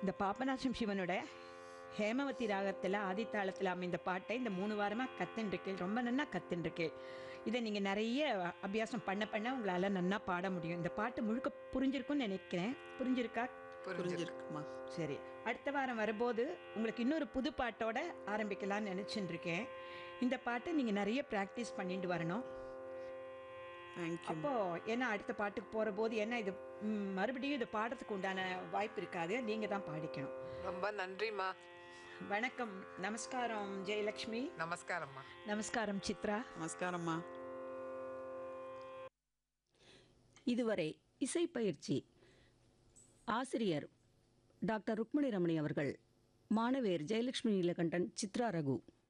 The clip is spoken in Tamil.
இந்த பாபநாசம் சிவனோட ஹேமவதி ராகத்தில் ஆதித்தாளத்தில் அமைந்த பாட்டை இந்த மூணு வாரமாக கத்துன்ருக்கேன் ரொம்ப நன்னா கத்துன்ருக்கேன் இதை நீங்கள் நிறைய அபியாசம் பண்ண பண்ண உங்களால் நன்னா பாட முடியும் இந்த பாட்டு முழுக்க புரிஞ்சிருக்கும்னு நினைக்கிறேன் புரிஞ்சிருக்கா புரிஞ்சிருக்குமா சரி அடுத்த வாரம் வரும்போது உங்களுக்கு இன்னொரு புது பாட்டோட ஆரம்பிக்கலாம்னு நினச்சிட்டு இருக்கேன் இந்த பாட்டை நீங்கள் நிறைய ப்ராக்டிஸ் பண்ணிட்டு வரணும் தேங்க்யூ அப்போ ஏன்னா அடுத்த பாட்டுக்கு போகிற போது என்ன இது ம், மறுபடியும் இது பாடுறதுக்கு உண்டான வாய்ப்பு இருக்காது நீங்கள் தான் பாடிக்கணும் ரொம்ப நன்றிம்மா வணக்கம் நமஸ்காரம் ஜெயலக்ஷ்மி நமஸ்காரம்மா நமஸ்காரம் சித்ரா நமஸ்காரம்மா இதுவரை இசைப்பயிற்சி ஆசிரியர் டாக்டர் ருக்மணி ரமணி அவர்கள் மாணவியர் ஜெயலட்சுமி நீலகண்டன் சித்ரா ரகு